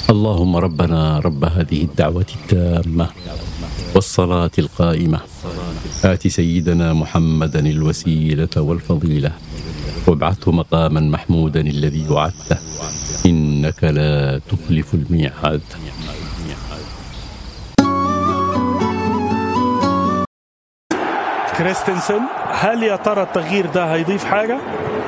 اللهم ربنا رب هذه الدعوة التامة والصلاة القائمة آت سيدنا محمدا الوسيلة والفضيلة وابعثه مقاما محمودا الذي وعدته إنك لا تخلف الميعاد كريستنسن هل يا ترى التغيير ده هيضيف حاجة؟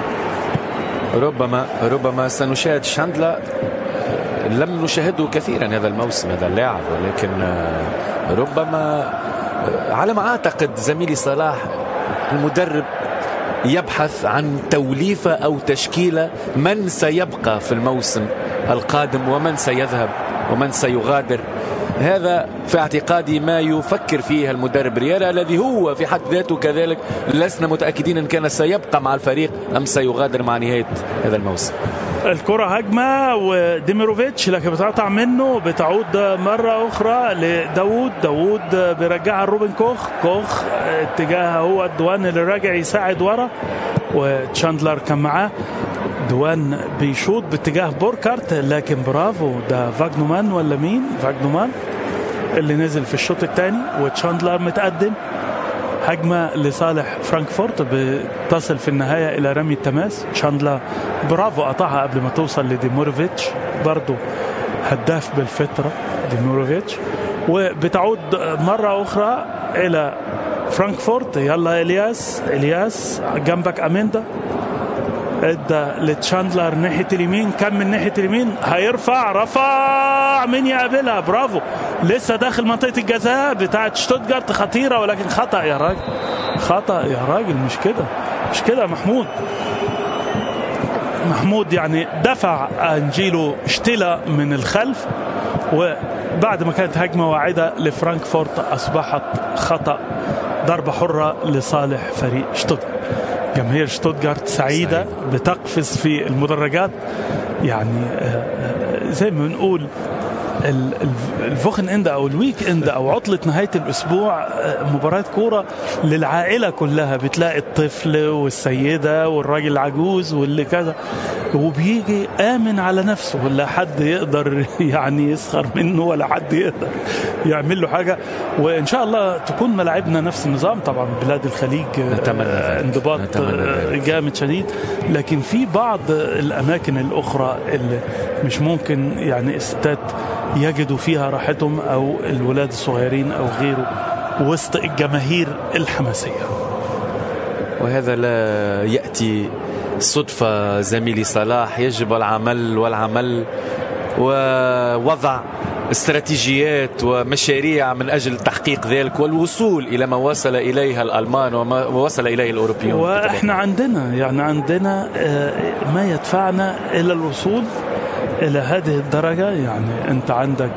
ربما ربما سنشاهد شاندلا لم نشاهده كثيرا هذا الموسم هذا اللاعب ولكن ربما على ما اعتقد زميلي صلاح المدرب يبحث عن توليفه او تشكيله من سيبقى في الموسم القادم ومن سيذهب ومن سيغادر هذا في اعتقادي ما يفكر فيه المدرب ريالا الذي هو في حد ذاته كذلك لسنا متأكدين إن كان سيبقى مع الفريق أم سيغادر مع نهاية هذا الموسم الكرة هجمة وديميروفيتش لكن بتقطع منه بتعود مرة أخرى لداوود داوود بيرجعها لروبن كوخ كوخ اتجاه هو الدوان اللي راجع يساعد ورا وتشاندلر كان معاه دوان بيشوط باتجاه بوركارت لكن برافو ده فاجنومان ولا مين فاجنومان اللي نزل في الشوط الثاني وتشاندلر متقدم هجمة لصالح فرانكفورت بتصل في النهاية إلى رمي التماس تشاندلر برافو قطعها قبل ما توصل لديموروفيتش برضو هداف بالفطرة ديموروفيتش وبتعود مرة أخرى إلى فرانكفورت يلا إلياس إلياس جنبك أميندا ادى لتشاندلر ناحيه اليمين كم من ناحيه اليمين هيرفع رفع مين يقابلها برافو لسه داخل منطقه الجزاء بتاعه شتوتجارت خطيره ولكن خطا يا راجل خطا يا راجل مش كده مش كده محمود محمود يعني دفع انجيلو شتيلا من الخلف وبعد ما كانت هجمه واعده لفرانكفورت اصبحت خطا ضربه حره لصالح فريق شتوتجارت جماهير شتوتجارت سعيدة صحيح. بتقفز في المدرجات يعني زي ما بنقول الفوخن اند او الويك اند او عطله نهايه الاسبوع مباراه كوره للعائله كلها بتلاقي الطفل والسيده والراجل العجوز واللي كذا وبيجي امن على نفسه ولا حد يقدر يعني يسخر منه ولا حد يقدر يعمل له حاجه وان شاء الله تكون ملاعبنا نفس النظام طبعا بلاد الخليج انضباط جامد شديد لكن في بعض الاماكن الاخرى اللي مش ممكن يعني استاد يجدوا فيها راحتهم او الولاد الصغيرين او غيره وسط الجماهير الحماسيه وهذا لا ياتي صدفه زميلي صلاح يجب العمل والعمل ووضع استراتيجيات ومشاريع من اجل تحقيق ذلك والوصول الى ما وصل اليها الالمان وما وصل اليه الاوروبيون واحنا عندنا يعني عندنا ما يدفعنا الى الوصول الى هذه الدرجه يعني انت عندك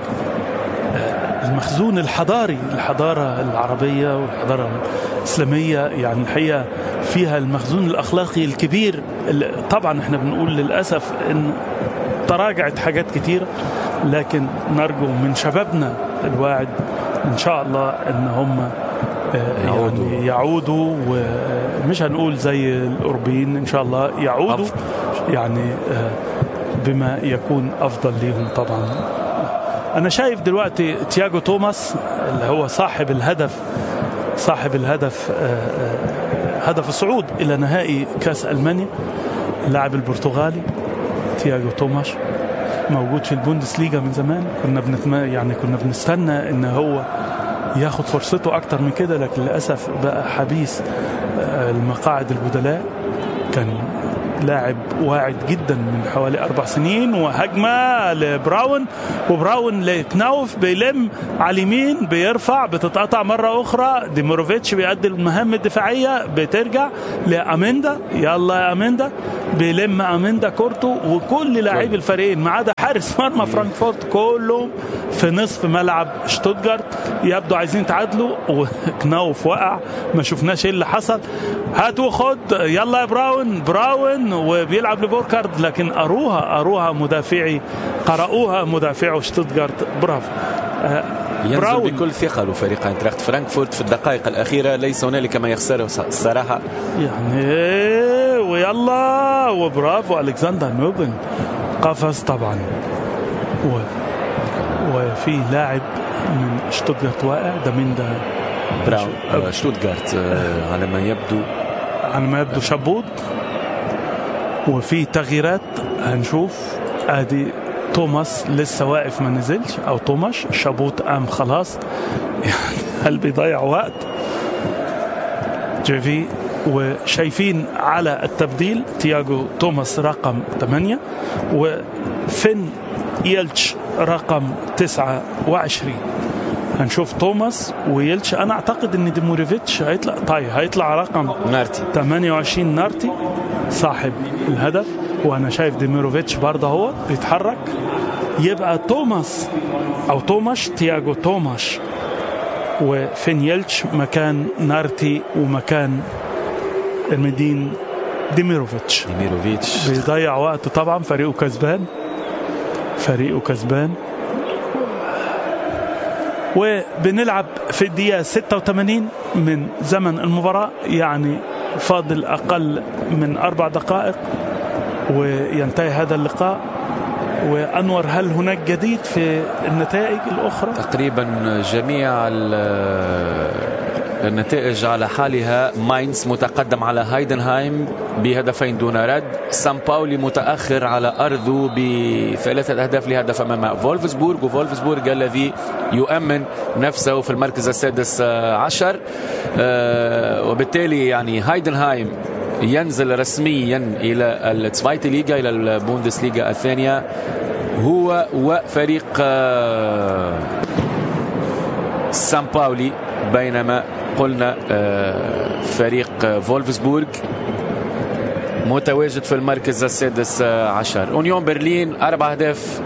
المخزون الحضاري الحضاره العربيه والحضاره الاسلاميه يعني الحقيقه فيها المخزون الاخلاقي الكبير طبعا احنا بنقول للاسف ان تراجعت حاجات كتيره لكن نرجو من شبابنا الواعد ان شاء الله ان هم يعودوا. يعني يعودوا ومش هنقول زي الاوروبيين ان شاء الله يعودوا أفضل. يعني بما يكون افضل ليهم طبعا انا شايف دلوقتي تياجو توماس اللي هو صاحب الهدف صاحب الهدف هدف الصعود الى نهائي كاس المانيا اللاعب البرتغالي تياجو توماس موجود في البوندسليجا من زمان كنا بنتم... يعني كنا بنستنى ان هو ياخد فرصته اكتر من كده لكن للاسف بقى حبيس المقاعد البدلاء كان لاعب واعد جدا من حوالي اربع سنين وهجمه لبراون وبراون لكناوف بيلم على اليمين بيرفع بتتقطع مره اخرى ديموروفيتش بيأدي المهام الدفاعيه بترجع لاميندا يلا يا اميندا بيلم اميندا كورتو وكل لاعبي الفريقين ما عدا حارس مرمى فرانكفورت كلهم في نصف ملعب شتوتجارت يبدو عايزين يتعادلوا وكناوف وقع ما شفناش ايه اللي حصل هات وخد يلا يا براون براون وبيلعب لبوركارد لكن قروها قروها مدافعي قرأوها مدافعو شتوتجارت برافو ينزل براون. بكل ثقل فريق اينتراخت فرانكفورت في الدقائق الأخيرة ليس هنالك ما يخسره الصراحة يعني ويلا وبرافو ألكسندر نوبن قفز طبعا و وفي لاعب من شتوتغارت واقع ده مين ده براون آه، شتوتغارت آه، على ما يبدو على ما يبدو شابوت وفي تغييرات هنشوف ادي توماس لسه واقف ما نزلش او توماش شابوت قام خلاص يعني هل بيضيع وقت جيفي وشايفين على التبديل تياجو توماس رقم 8 وفين يلتش رقم 29 هنشوف توماس ويلتش انا اعتقد ان ديموريفيتش هيطلع طيب هيطلع رقم نارتي 28 نارتي صاحب الهدف وانا شايف ديميروفيتش برضه هو بيتحرك يبقى توماس او توماش تياجو توماش وفين يلتش مكان نارتي ومكان المدين ديميروفيتش ديميروفيتش بيضيع وقت طبعا فريقه كسبان فريقه كسبان وبنلعب في الدقيقة 86 من زمن المباراة يعني فاضل أقل من أربع دقائق وينتهي هذا اللقاء وأنور هل هناك جديد في النتائج الأخرى؟ تقريبا جميع النتائج على حالها ماينز متقدم على هايدنهايم بهدفين دون رد سان باولي متأخر على أرضه بثلاثة أهداف لهدف أمام فولفسبورغ وفولفسبورغ الذي يؤمن نفسه في المركز السادس عشر آه، وبالتالي يعني هايدنهايم ينزل رسميا إلى التسفايت ليغا إلى البوندسليغا الثانية هو وفريق آه، سان باولي بينما قلنا آه، فريق فولفسبورغ متواجد في المركز السادس عشر اونيون برلين اربع اهداف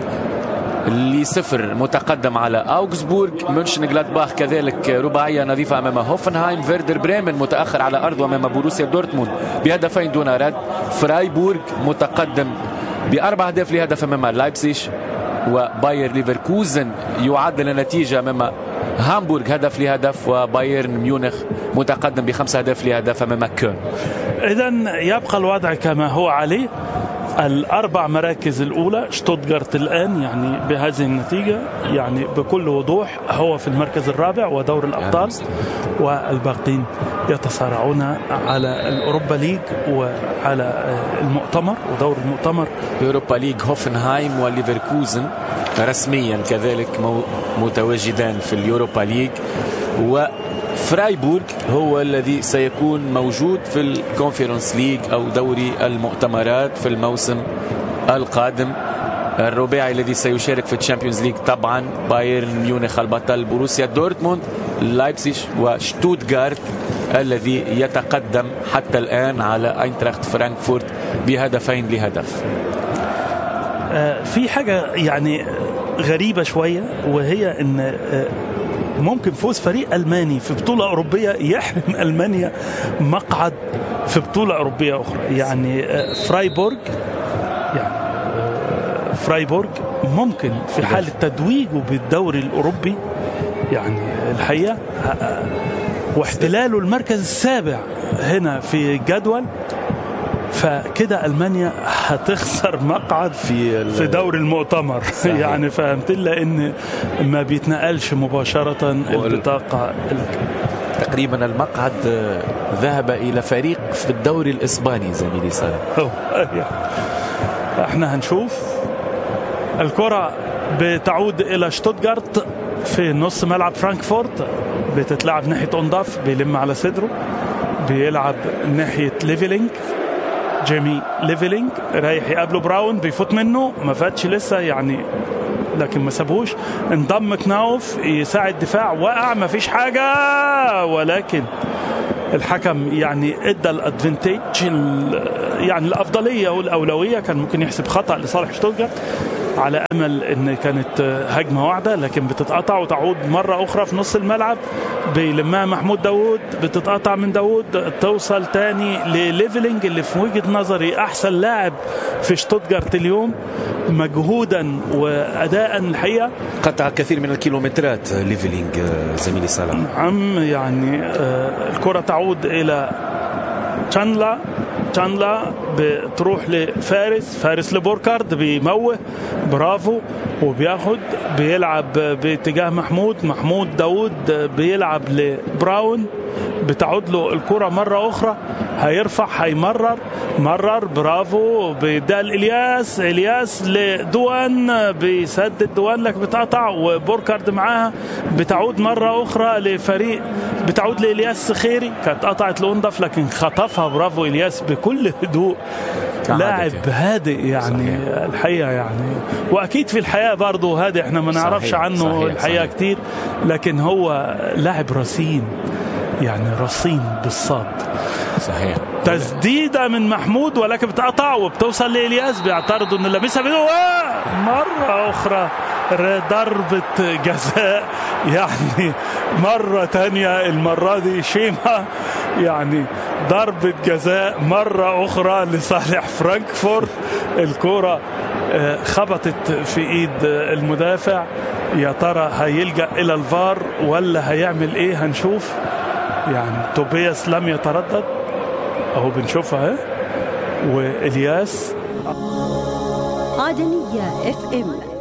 لصفر متقدم على اوغسبورغ مونشن جلادباخ كذلك رباعيه نظيفه امام هوفنهايم فيردر بريمن متاخر على ارضه امام بوروسيا دورتموند بهدفين دون رد فرايبورغ متقدم باربع اهداف لهدف امام لايبسيش وباير ليفركوزن يعدل النتيجه امام هامبورغ هدف لهدف وبايرن ميونخ متقدم بخمس اهداف لهدف امام كون اذا يبقى الوضع كما هو عليه الاربع مراكز الاولى شتوتغارت الان يعني بهذه النتيجه يعني بكل وضوح هو في المركز الرابع ودور الابطال والباقين يتصارعون على الاوروبا ليج وعلى المؤتمر ودور المؤتمر اوروبا ليج هوفنهايم وليفركوزن رسميا كذلك متواجدان في اليوروبا ليج و فرايبورغ هو الذي سيكون موجود في الكونفرنس ليج او دوري المؤتمرات في الموسم القادم الرباعي الذي سيشارك في الشامبيونز ليج طبعا بايرن ميونخ البطل بروسيا دورتموند لايبسيش وشتوتغارت الذي يتقدم حتى الان على اينتراخت فرانكفورت بهدفين لهدف آه، في حاجه يعني غريبه شويه وهي ان آه، ممكن فوز فريق الماني في بطوله اوروبيه يحرم المانيا مقعد في بطوله اوروبيه اخرى يعني آه، فرايبورغ يعني آه، فرايبورغ ممكن في حال تتويجه بالدوري الاوروبي يعني الحقيقه آه، واحتلاله المركز السابع هنا في الجدول فكده المانيا هتخسر مقعد في في دوري المؤتمر صحيح. يعني فهمت لان ما بيتنقلش مباشره البطاقه تقريبا المقعد ذهب الى فريق في الدوري الاسباني زميلي صالح احنا هنشوف الكره بتعود الى شتوتغارت في نص ملعب فرانكفورت بتتلعب ناحيه اونداف بيلم على صدره بيلعب ناحيه ليفلينج جيمي ليفلينج رايح يقابله براون بيفوت منه ما فاتش لسه يعني لكن ما سابوش انضم كناوف يساعد دفاع وقع ما فيش حاجه ولكن الحكم يعني ادى الادفنتيج يعني الافضليه والاولويه كان ممكن يحسب خطا لصالح شتوتجارت على امل ان كانت هجمه واحده لكن بتتقطع وتعود مره اخرى في نص الملعب بيلمها محمود داوود بتتقطع من داوود توصل تاني لليفلينج اللي في وجهه نظري احسن لاعب في شتوتجارت اليوم مجهودا واداء الحقيقه قطع كثير من الكيلومترات ليفلينج زميلي سلام نعم يعني الكره تعود الى تشانلا تشاندلا بتروح لفارس فارس لبوركارد بيموه برافو وبياخد بيلعب باتجاه محمود محمود داود بيلعب لبراون بتعود له الكرة مرة أخرى هيرفع هيمرر مرر برافو بدال الياس الياس لدوان بيسدد دوان لك بتقطع وبوركارد معاها بتعود مره اخرى لفريق بتعود لالياس سخيري كانت قطعت لأنضف لكن خطفها برافو الياس بكل هدوء لاعب هادئ يعني صحيح. الحقيقه يعني واكيد في الحياه برضه هادئ احنا ما نعرفش صحيح. عنه صحيح. الحقيقه صحيح. كتير لكن هو لاعب رصين يعني رصين بالصاد صحيح تسديده من محمود ولكن بتقطع وبتوصل لالياس بيعترضوا ان لمسها مره اخرى ضربة جزاء يعني مرة تانية المرة دي شيما يعني ضربة جزاء مرة أخرى لصالح فرانكفورت الكرة آه، خبطت في ايد المدافع يا ترى هيلجأ الى الفار ولا هيعمل ايه هنشوف يعني توبياس لم يتردد اهو بنشوفها والياس عدنية اف ام